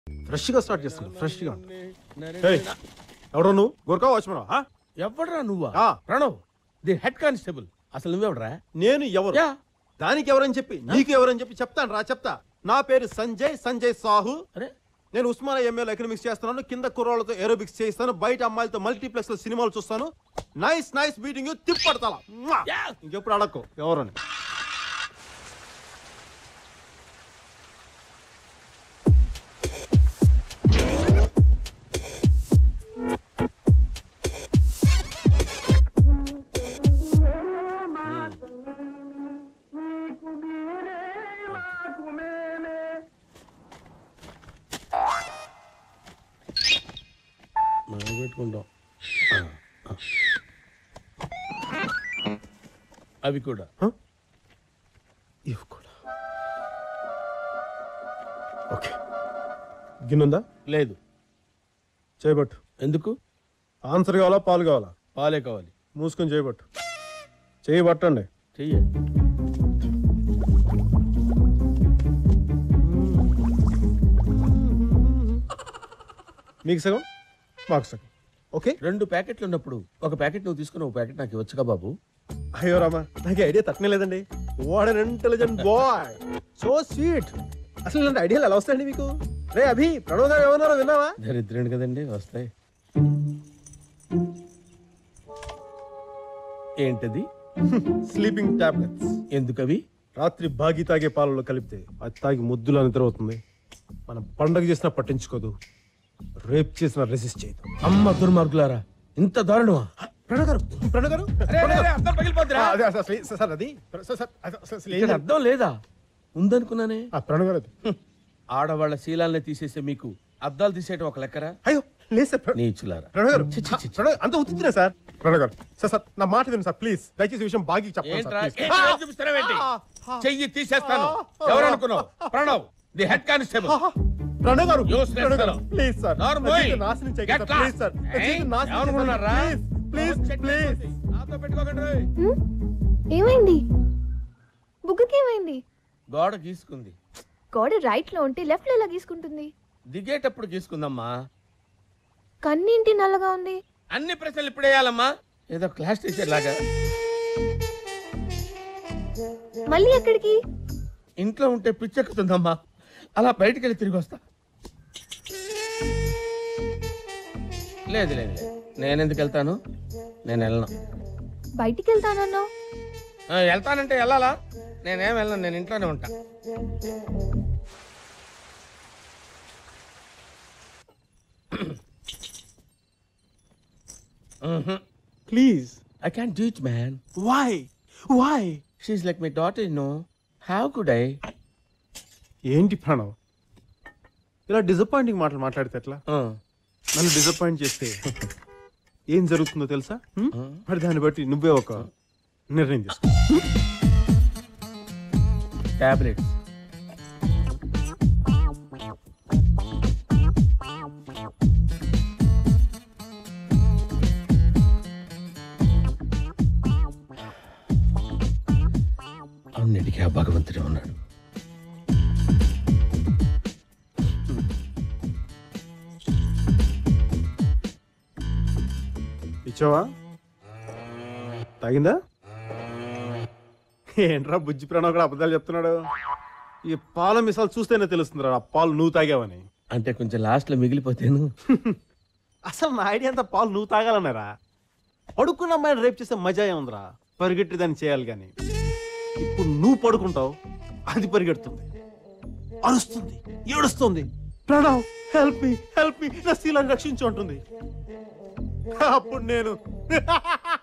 Fresh గా start చేస్తాను fresh గా ఎవడో నువ్వు గురకా వాచ్మన్ ఎవడరా నువ్వా ఆ. ప్రణవ్ ది హెడ్ కానిస్టేబుల్ అసలు నువ్వెవడరా నేను ఎవరు యా దానికి ఎవరని చెప్పి నీకు ఎవరని చెప్పి చెప్తాను రా చెప్తా నా పేరు సంజయ్ సంజయ్ సాహు అరే నేను ఉస్మానియా ఎంఏలో ఎకనామిక్స్ చేస్తున్నాను కింద కుర్రోళ్ళతో ఏరోబిక్స్ చేస్తాను బయట అమ్మాయిలతో మల్టీప్లెక్స్ లో సినిమాలు చూస్తాను నైస్ నైస్ మీటింగ్ యూ తిప్పడతా యా. ఇంకెప్పుడు అడక్కు ఎవరని మనం పెట్టుకుంటాం అవి కూడా ఇవి కూడా ఓకే గిన్నుందా లేదు చేయబట్టు ఎందుకు ఆన్సర్ కావాలా పాలు కావాలా పాలే కావాలి మూసుకొని చేయబట్టు చేయబట్టండి చెయ్యి మీకు సగం మాకు సగం ఓకే రెండు ప్యాకెట్లు ఉన్నప్పుడు ఒక ప్యాకెట్ నువ్వు తీసుకుని ఒక ప్యాకెట్ నాకు ఇవ్వచ్చుగా బాబు అయ్యో రామా నాకు ఐడియా తట్టనే లేదండి what an intelligent boy so sweet అసలు ఇలాంటి ఐడియాలు ఎలా వస్తాయండి మీకు రే అభి ప్రణవ్ గారు ఏమన్నారో విన్నావా దరిద్రుడు కదండి వస్తాయి ఏంటది స్లీపింగ్ టాబ్లెట్స్ ఎందుకవి రాత్రి బాగి తాగే పాలలో కలిపితే అది తాగి ముద్దులా నిద్ర అవుతుంది మనం పండగ చేసినా పట్టించుకోదు రేప్ చేసినా రెసిస్ట్ చేయదు అమ్మ దుర్మార్గులారా ఇంత దారుణమా ప్రణవ్ గారు ప్రణవ్ గారు అర్థం పగిలిపోతురా ఆ, అదే, అసలు అసలు- సార్ అది సార్, సార్, అది అసలు- అసలు ఏం ఇక్కడ లేదు. అర్థం లేదా ఉందనుకున్నానే ఆ, ప్రణవ్ గారు అది. ఆడవాళ్ళ శీలాల్ని తీసేసే మీకు అద్దాలు తీసేయటం ఒక లెక్కరా అయ్యో లేదు సార్ ప్ర- నీచులారా ప్రణవ్ గారు చి, చి, చి, చి. ప్రణవ్ అంత ఉత్తున్నా సార్ ప్రణవ్ గారు సార్ సార్ నా మాట వినండి సార్ ప్లీజ్ దయచేసి ఈ విషయం బాగా చెప్పండి ఏంట్రా సార్ ఏంటి ఇలా చూపిస్తున్నావేంటి? చెయ్యి తీసేస్తాను ఎవరు అనుకున్నావు Pranav the head constable Pranav garu Useless Pranav garu fellow. Please sir నా నార్మల్ జీవితం నాశనం చేయకండి సార్ ప్లీజ్ సార్ నా జీవితం నాశనం ఏమనుకున్నారా ప్లీజ్ ప్లీజ్ నాతో పెట్టుకోకండి రోయ్. హ్మ్? ఏమైంది బుగ్గకి ఏమైంది గోడ గీసుకుంది గోడ రైట్ లో ఉంటే లెఫ్ట్ లో ఎలా గీసుకుంటుంది దిగేటప్పుడు గీసుకుందమ్మా కన్నింటి నల్లగా ఉంది అన్ని ప్రశ్నలు ఇప్పుడు వేయాలమ్మా ఏదో క్లాస్ టీచర్ లాగా మళ్ళీ ఎక్కడికి ఇంట్లో ఉంటే పిచ్చెక్కుతుందమ్మా అలా బయటికి వెళ్ళి తిరిగి వస్తా లేదు లేదు లేదు నేను ఎందుకు వెళ్తాను నేను వెళ్ళను బయటికి వెళ్తానన్నావు ఆ, వెళ్తానంటే వెళ్ళాలా నేనేం వెళ్ళను నేను ఇంట్లోనే ఉంటా please I can do it man why why she like my daughter no how could I ఏంటి ప్రణవ్ ఇలా డిసప్పాయింటింగ్ మాటలు మాట్లాడితే ఎట్లా నన్ను డిసప్పాయింట్ చేస్తే ఏం జరుగుతుందో తెలుసా హ్మ్? మరి దాన్ని బట్టి నువ్వే ఒక నిర్ణయం తీసుకో టాబ్లెట్స్ అన్నిటికీ ఆ భగవంతుడే ఉన్నాడు ఇచ్చావా తాగిందా ఏంట్రా బుజ్జి ప్రణవ్ కూడా అబద్ధాలు చెప్తున్నాడు ఈ పాల మిసాలు చూస్తేనే తెలుస్తుందిరా ఆ పాలు నువ్వు తాగావని అంటే కొంచెం లాస్ట్లో మిగిలిపోతేను అసలు నా ఐడియా అంతా పాలు నువ్వు తాగాలన్నారా పడుకున్న అమ్మాయిని రేపు చేసే మజా ఏముందిరా పరిగెట్టి దాన్ని చేయాలి కానీ ఇప్పుడు నువ్వు పడుకుంటావు అది పరిగెడుతుంది అరుస్తుంది ఏడుస్తుంది Pranav help me help me నా శీలాన్ని రక్షించు అంటుంది అప్పుడు నేను